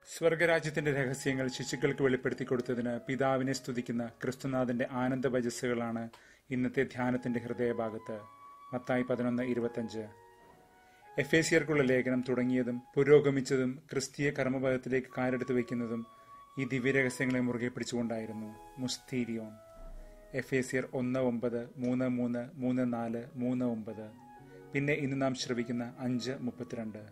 സ്വർഗരാജ്യത്തിന്റെ രഹസ്യങ്ങൾ ശിശുക്കൾക്ക് വെളിപ്പെടുത്തി കൊടുത്തതിന് പിതാവിനെ സ്തുതിക്കുന്ന ക്രിസ്തുനാഥന്റെ ആനന്ദ ഭജസ്സുകളാണ് ഇന്നത്തെ ധ്യാനത്തിന്റെ ഹൃദയഭാഗത്ത് മത്തായി പതിനൊന്ന് ഇരുപത്തഞ്ച് എഫേസിയർക്കുള്ള ലേഖനം തുടങ്ങിയതും പുരോഗമിച്ചതും ക്രിസ്തീയ കർമ്മപദത്തിലേക്ക് കാലെടുത്ത് വയ്ക്കുന്നതും ഈ ദിവ്യരഹസ്യങ്ങളെ മുറുകെ പിടിച്ചുകൊണ്ടായിരുന്നു മുസ്തീരിയോൺ എഫേസിയർ ഒന്ന് ഒമ്പത് മൂന്ന് മൂന്ന് മൂന്ന് നാല് മൂന്ന് ഒമ്പത് പിന്നെ ഇന്ന് നാം ശ്രവിക്കുന്ന അഞ്ച് മുപ്പത്തിരണ്ട്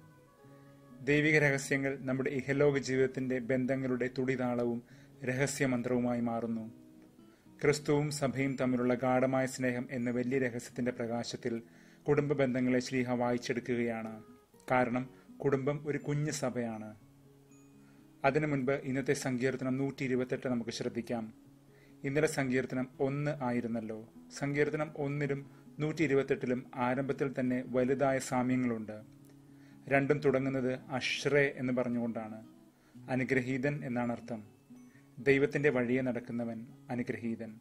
ദൈവിക രഹസ്യങ്ങൾ നമ്മുടെ ഇഹലോക ജീവിതത്തിന്റെ ബന്ധങ്ങളുടെ തുടിതാളവും രഹസ്യമന്ത്രവുമായി മാറുന്നു ക്രിസ്തുവും സഭയും തമ്മിലുള്ള ഗാഠമായ സ്നേഹം എന്ന വലിയ രഹസ്യത്തിന്റെ പ്രകാശത്തിൽ കുടുംബ ബന്ധങ്ങളെ ശ്രീഹ വായിച്ചെടുക്കുകയാണ് കാരണം കുടുംബം ഒരു കുഞ്ഞു സഭയാണ് അതിനു മുൻപ് ഇന്നത്തെ സങ്കീർത്തനം നൂറ്റി ഇരുപത്തെട്ട് നമുക്ക് ശ്രദ്ധിക്കാം ഇന്നലെ സങ്കീർത്തനം ഒന്ന് ആയിരുന്നല്ലോ സങ്കീർത്തനം ഒന്നിലും നൂറ്റി ഇരുപത്തെട്ടിലും ആരംഭത്തിൽ തന്നെ വലുതായ സാമ്യങ്ങളുണ്ട് രണ്ടും തുടങ്ങുന്നത് അഷ്റേ എന്ന് പറഞ്ഞുകൊണ്ടാണ് അനുഗ്രഹീതൻ എന്നാണ് അർത്ഥം ദൈവത്തിന്റെ വഴിയെ നടക്കുന്നവൻ അനുഗ്രഹീതൻ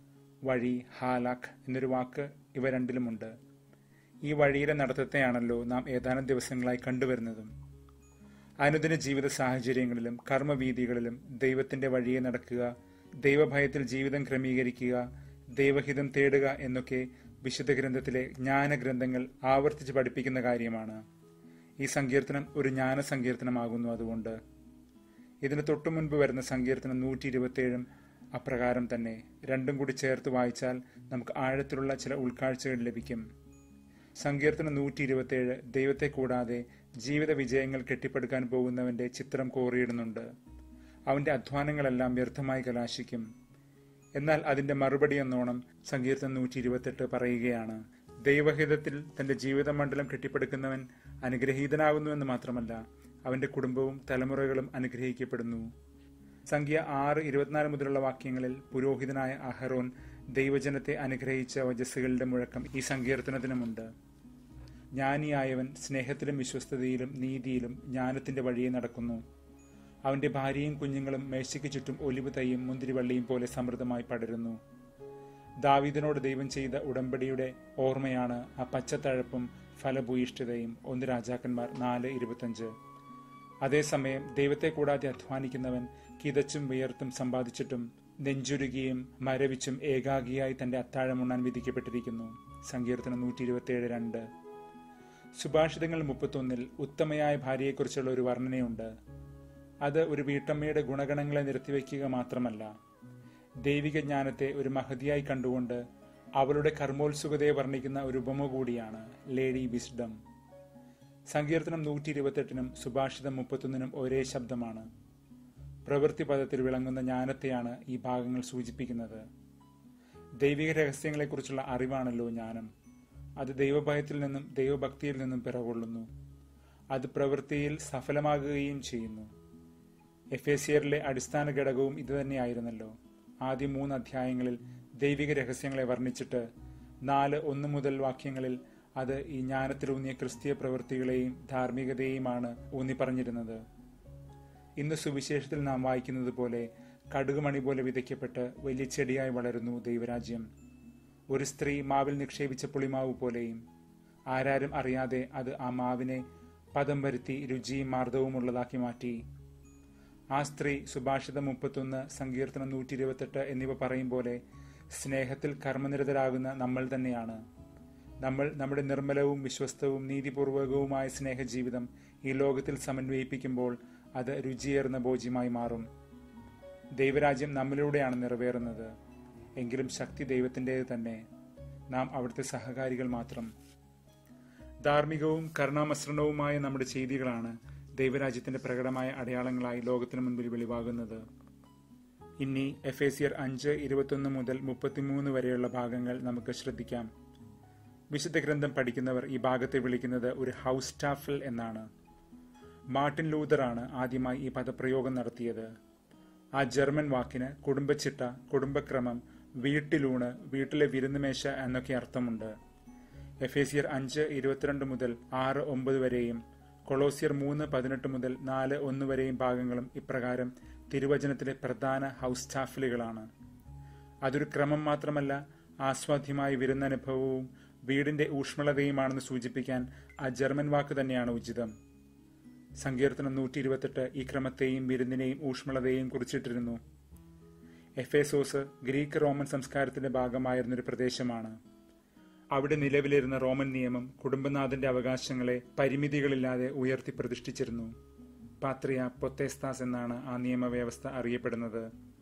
വഴി ഹാലാഖ് എന്നൊരു വാക്ക് ഇവ രണ്ടിലുമുണ്ട് ഈ വഴിയിലെ നടത്തത്തെയാണല്ലോ നാം ഏതാനും ദിവസങ്ങളായി കണ്ടുവരുന്നതും അനുദിന ജീവിത സാഹചര്യങ്ങളിലും കർമ്മവീതികളിലും ദൈവത്തിന്റെ വഴിയെ നടക്കുക ദൈവഭയത്തിൽ ജീവിതം ക്രമീകരിക്കുക ദൈവഹിതം തേടുക എന്നൊക്കെ വിശുദ്ധ ഗ്രന്ഥത്തിലെ ജ്ഞാനഗ്രന്ഥങ്ങൾ ആവർത്തിച്ച് പഠിപ്പിക്കുന്ന കാര്യമാണ് ഈ സങ്കീർത്തനം ഒരു ജ്ഞാന സങ്കീർത്തനമാകുന്നു അതുകൊണ്ട് ഇതിന് തൊട്ടു മുൻപ് വരുന്ന സങ്കീർത്തനം നൂറ്റി ഇരുപത്തിയേഴും അപ്രകാരം തന്നെ രണ്ടും കൂടി ചേർത്ത് വായിച്ചാൽ നമുക്ക് ആഴത്തിലുള്ള ചില ഉൾക്കാഴ്ചകൾ ലഭിക്കും സങ്കീർത്തനം നൂറ്റി ഇരുപത്തിയേഴ് ദൈവത്തെ കൂടാതെ ജീവിത വിജയങ്ങൾ കെട്ടിപ്പടുക്കാൻ പോകുന്നവന്റെ ചിത്രം കോറിയിടുന്നുണ്ട് അവന്റെ അധ്വാനങ്ങളെല്ലാം വ്യർത്ഥമായി കലാശിക്കും എന്നാൽ അതിന്റെ മറുപടി എന്നോണം സങ്കീർത്തനം നൂറ്റി ഇരുപത്തെട്ട് പറയുകയാണ് ദൈവഹിതത്തിൽ തന്റെ ജീവിതമണ്ഡലം കെട്ടിപ്പടുക്കുന്നവൻ അനുഗ്രഹീതനാകുന്നുവെന്ന് മാത്രമല്ല അവന്റെ കുടുംബവും തലമുറകളും അനുഗ്രഹിക്കപ്പെടുന്നു സംഖ്യ ആറ് ഇരുപത്തിനാല് മുതലുള്ള വാക്യങ്ങളിൽ പുരോഹിതനായ അഹറോൻ ദൈവജനത്തെ അനുഗ്രഹിച്ച വജസ്സുകളുടെ മുഴക്കം ഈ സങ്കീർത്തനത്തിനുമുണ്ട് ജ്ഞാനിയായവൻ സ്നേഹത്തിലും വിശ്വസ്തതയിലും നീതിയിലും ജ്ഞാനത്തിന്റെ വഴിയെ നടക്കുന്നു അവന്റെ ഭാര്യയും കുഞ്ഞുങ്ങളും മേശയ്ക്ക് ചുറ്റും ഒലിവ് തൈയും മുന്തിരിവള്ളിയും പോലെ സമൃദ്ധമായി പടരുന്നു ദാവീദിനോട് ദൈവം ചെയ്ത ഉടമ്പടിയുടെ ഓർമ്മയാണ് ആ പച്ചത്തഴപ്പും ഫലഭൂയിഷ്ഠതയും ഒന്ന് രാജാക്കന്മാർ നാല് ഇരുപത്തഞ്ച് അതേസമയം ദൈവത്തെ കൂടാതെ അധ്വാനിക്കുന്നവൻ കിതച്ചും വിയർത്തും സമ്പാദിച്ചിട്ടും നെഞ്ചുരുകിയും മരവിച്ചും ഏകാഗിയായി തന്റെ അത്താഴമുണ്ണാൻ വിധിക്കപ്പെട്ടിരിക്കുന്നു സങ്കീർത്തനം നൂറ്റി ഇരുപത്തിയേഴ് രണ്ട് സുഭാഷിതങ്ങൾ മുപ്പത്തൊന്നിൽ ഉത്തമയായ ഭാര്യയെക്കുറിച്ചുള്ള ഒരു വർണ്ണനയുണ്ട് അത് ഒരു വീട്ടമ്മയുടെ ഗുണഗണങ്ങളെ നിർത്തിവെക്കുക മാത്രമല്ല ദൈവിക ജ്ഞാനത്തെ ഒരു മഹതിയായി കണ്ടുകൊണ്ട് അവളുടെ കർമ്മോത്സുകതയെ വർണ്ണിക്കുന്ന ഒരു ഉപമ കൂടിയാണ് ലേഡി വിസ്ഡം സങ്കീർത്തനം നൂറ്റി ഇരുപത്തെട്ടിനും സുഭാഷിതം മുപ്പത്തൊന്നിനും ഒരേ ശബ്ദമാണ് പ്രവൃത്തി പദത്തിൽ വിളങ്ങുന്ന ജ്ഞാനത്തെയാണ് ഈ ഭാഗങ്ങൾ സൂചിപ്പിക്കുന്നത് ദൈവിക രഹസ്യങ്ങളെക്കുറിച്ചുള്ള അറിവാണല്ലോ ജ്ഞാനം അത് ദൈവഭയത്തിൽ നിന്നും ദൈവഭക്തിയിൽ നിന്നും പിറകൊള്ളുന്നു അത് പ്രവൃത്തിയിൽ സഫലമാകുകയും ചെയ്യുന്നു എഫേസിയറിലെ അടിസ്ഥാന ഘടകവും ഇതുതന്നെയായിരുന്നല്ലോ ആദ്യ മൂന്ന് അധ്യായങ്ങളിൽ ദൈവിക രഹസ്യങ്ങളെ വർണ്ണിച്ചിട്ട് നാല് ഒന്ന് മുതൽ വാക്യങ്ങളിൽ അത് ഈ ജ്ഞാനത്തിലൂന്നിയ ക്രിസ്തീയ പ്രവൃത്തികളെയും ധാർമ്മികതയെയുമാണ് ഊന്നി പറഞ്ഞിരുന്നത് ഇന്ന് സുവിശേഷത്തിൽ നാം വായിക്കുന്നത് പോലെ കടുകുമണി പോലെ വിതയ്ക്കപ്പെട്ട് വലിയ ചെടിയായി വളരുന്നു ദൈവരാജ്യം ഒരു സ്ത്രീ മാവിൽ നിക്ഷേപിച്ച പുളിമാവ് പോലെയും ആരാരും അറിയാതെ അത് ആ മാവിനെ പദം വരുത്തി രുചിയും മാർദ്ദവും ഉള്ളതാക്കി മാറ്റി ആ സ്ത്രീ സുഭാഷിതം മുപ്പത്തൊന്ന് സങ്കീർത്തനം നൂറ്റി ഇരുപത്തെട്ട് എന്നിവ പറയും പോലെ സ്നേഹത്തിൽ കർമ്മനിരതരാകുന്ന നമ്മൾ തന്നെയാണ് നമ്മൾ നമ്മുടെ നിർമ്മലവും വിശ്വസ്തവും നീതിപൂർവകവുമായ സ്നേഹജീവിതം ഈ ലോകത്തിൽ സമന്വയിപ്പിക്കുമ്പോൾ അത് രുചിയേറുന്ന ഭോജ്യമായി മാറും ദൈവരാജ്യം നമ്മിലൂടെയാണ് നിറവേറുന്നത് എങ്കിലും ശക്തി ദൈവത്തിൻ്റേത് തന്നെ നാം അവിടുത്തെ സഹകാരികൾ മാത്രം ധാർമ്മികവും കരുണാമസൃണവുമായ നമ്മുടെ ചെയ്തികളാണ് ദൈവരാജ്യത്തിന്റെ പ്രകടമായ അടയാളങ്ങളായി ലോകത്തിനു മുൻപിൽ വെളിവാകുന്നത് ഇനി എഫ് എ സിയർ അഞ്ച് ഇരുപത്തൊന്ന് മുതൽ മുപ്പത്തിമൂന്ന് വരെയുള്ള ഭാഗങ്ങൾ നമുക്ക് ശ്രദ്ധിക്കാം വിശുദ്ധ ഗ്രന്ഥം പഠിക്കുന്നവർ ഈ ഭാഗത്തെ വിളിക്കുന്നത് ഒരു ഹൗസ് സ്റ്റാഫിൽ എന്നാണ് മാർട്ടിൻ ലൂതറാണ് ആദ്യമായി ഈ പദപ്രയോഗം നടത്തിയത് ആ ജർമ്മൻ വാക്കിന് കുടുംബച്ചിട്ട കുടുംബക്രമം വീട്ടിലൂണ് വീട്ടിലെ വിരുന്നുമേശ എന്നൊക്കെ അർത്ഥമുണ്ട് എഫേസിയർ അഞ്ച് ഇരുപത്തിരണ്ട് മുതൽ ആറ് ഒമ്പത് വരെയും കൊളോസിയർ മൂന്ന് പതിനെട്ട് മുതൽ നാല് ഒന്ന് വരെയും ഭാഗങ്ങളും ഇപ്രകാരം തിരുവചനത്തിലെ പ്രധാന ഹൗസ് സ്റ്റാഫിലുകളാണ് അതൊരു ക്രമം മാത്രമല്ല ആസ്വാദ്യമായ വിരുന്നനുഭവവും വീടിന്റെ ഊഷ്മളതയുമാണെന്ന് സൂചിപ്പിക്കാൻ ആ ജർമ്മൻ വാക്ക് തന്നെയാണ് ഉചിതം സങ്കീർത്തനം നൂറ്റി ഇരുപത്തെട്ട് ഈ ക്രമത്തെയും വിരുന്നിനെയും ഊഷ്മളതയെയും കുറിച്ചിട്ടിരുന്നു എഫേസോസ് ഗ്രീക്ക് റോമൻ സംസ്കാരത്തിന്റെ ഭാഗമായിരുന്നൊരു പ്രദേശമാണ് അവിടെ നിലവിലിരുന്ന റോമൻ നിയമം കുടുംബനാഥന്റെ അവകാശങ്ങളെ പരിമിതികളില്ലാതെ ഉയർത്തി പ്രതിഷ്ഠിച്ചിരുന്നു പാത്രിയ പൊത്തേസ്താസ് എന്നാണ് ആ നിയമവ്യവസ്ഥ അറിയപ്പെടുന്നത്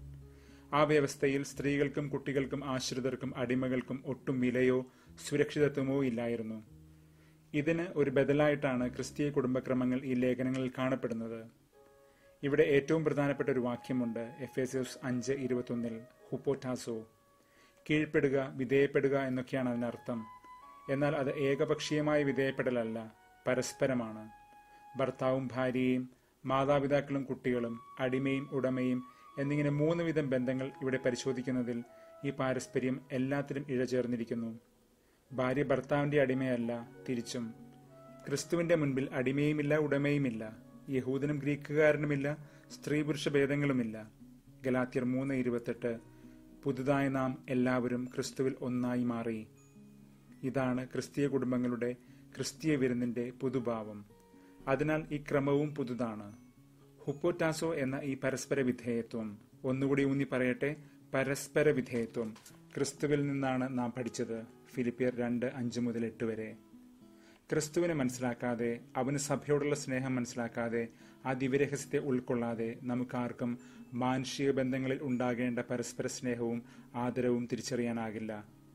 ആ വ്യവസ്ഥയിൽ സ്ത്രീകൾക്കും കുട്ടികൾക്കും ആശ്രിതർക്കും അടിമകൾക്കും ഒട്ടും വിലയോ സുരക്ഷിതത്വമോ ഇല്ലായിരുന്നു ഇതിന് ഒരു ബദലായിട്ടാണ് ക്രിസ്തീയ കുടുംബക്രമങ്ങൾ ഈ ലേഖനങ്ങളിൽ കാണപ്പെടുന്നത് ഇവിടെ ഏറ്റവും പ്രധാനപ്പെട്ട ഒരു വാക്യമുണ്ട് എഫ് എസ് അഞ്ച് ഇരുപത്തൊന്നിൽ ഹുപ്പോട്ടാസോ കീഴ്പ്പെടുക വിധേയപ്പെടുക എന്നൊക്കെയാണ് അതിനർത്ഥം എന്നാൽ അത് ഏകപക്ഷീയമായ വിധേയപ്പെടലല്ല പരസ്പരമാണ് ഭർത്താവും ഭാര്യയും മാതാപിതാക്കളും കുട്ടികളും അടിമയും ഉടമയും എന്നിങ്ങനെ മൂന്ന് വിധം ബന്ധങ്ങൾ ഇവിടെ പരിശോധിക്കുന്നതിൽ ഈ പാരസ്പര്യം എല്ലാത്തിലും ഇഴചേർന്നിരിക്കുന്നു ഭാര്യ ഭർത്താവിന്റെ അടിമയല്ല തിരിച്ചും ക്രിസ്തുവിന്റെ മുൻപിൽ അടിമയുമില്ല ഉടമയുമില്ല യഹൂദനും ഗ്രീക്കുകാരനുമില്ല സ്ത്രീ പുരുഷ ഭേദങ്ങളുമില്ല ഗലാത്യർ മൂന്ന് ഇരുപത്തെട്ട് പുതുതായി നാം എല്ലാവരും ക്രിസ്തുവിൽ ഒന്നായി മാറി ഇതാണ് ക്രിസ്തീയ കുടുംബങ്ങളുടെ ക്രിസ്തീയ വിരുന്നിന്റെ പുതുഭാവം അതിനാൽ ഈ ക്രമവും പുതുതാണ് ഹുപ്പോറ്റാസോ എന്ന ഈ പരസ്പര വിധേയത്വം ഒന്നുകൂടി ഊന്നി പറയട്ടെ പരസ്പര വിധേയത്വം ക്രിസ്തുവിൽ നിന്നാണ് നാം പഠിച്ചത് ഫിലിപ്പിയർ രണ്ട് അഞ്ച് മുതൽ എട്ട് വരെ ക്രിസ്തുവിനെ മനസ്സിലാക്കാതെ അവന് സഭയോടുള്ള സ്നേഹം മനസ്സിലാക്കാതെ ആ ദിവ്യരഹസ്യത്തെ ഉൾക്കൊള്ളാതെ നമുക്കാർക്കും മാനുഷിക ബന്ധങ്ങളിൽ ഉണ്ടാകേണ്ട പരസ്പര സ്നേഹവും ആദരവും തിരിച്ചറിയാനാകില്ല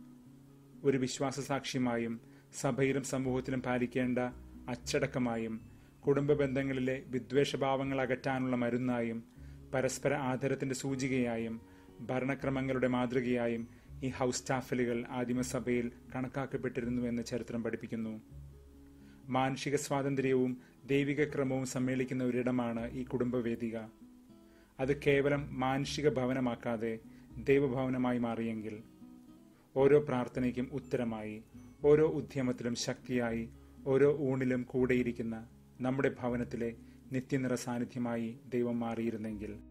ഒരു വിശ്വാസ സാക്ഷ്യമായും സഭയിലും സമൂഹത്തിലും പാലിക്കേണ്ട അച്ചടക്കമായും കുടുംബ ബന്ധങ്ങളിലെ വിദ്വേഷഭാവങ്ങൾ അകറ്റാനുള്ള മരുന്നായും പരസ്പര ആദരത്തിന്റെ സൂചികയായും ഭരണക്രമങ്ങളുടെ മാതൃകയായും ഈ ഹൗസ് സ്റ്റാഫലുകൾ ആദിമസഭയിൽ കണക്കാക്കപ്പെട്ടിരുന്നു എന്ന് ചരിത്രം പഠിപ്പിക്കുന്നു മാനുഷിക സ്വാതന്ത്ര്യവും ദൈവിക ക്രമവും സമ്മേളിക്കുന്ന ഒരിടമാണ് ഈ കുടുംബവേദിക അത് കേവലം മാനുഷിക ഭവനമാക്കാതെ ദൈവഭവനമായി മാറിയെങ്കിൽ ഓരോ പ്രാർത്ഥനയ്ക്കും ഉത്തരമായി ഓരോ ഉദ്യമത്തിലും ശക്തിയായി ഓരോ ഊണിലും കൂടെയിരിക്കുന്ന നമ്മുടെ ഭവനത്തിലെ നിത്യനിറ സാന്നിധ്യമായി ദൈവം മാറിയിരുന്നെങ്കിൽ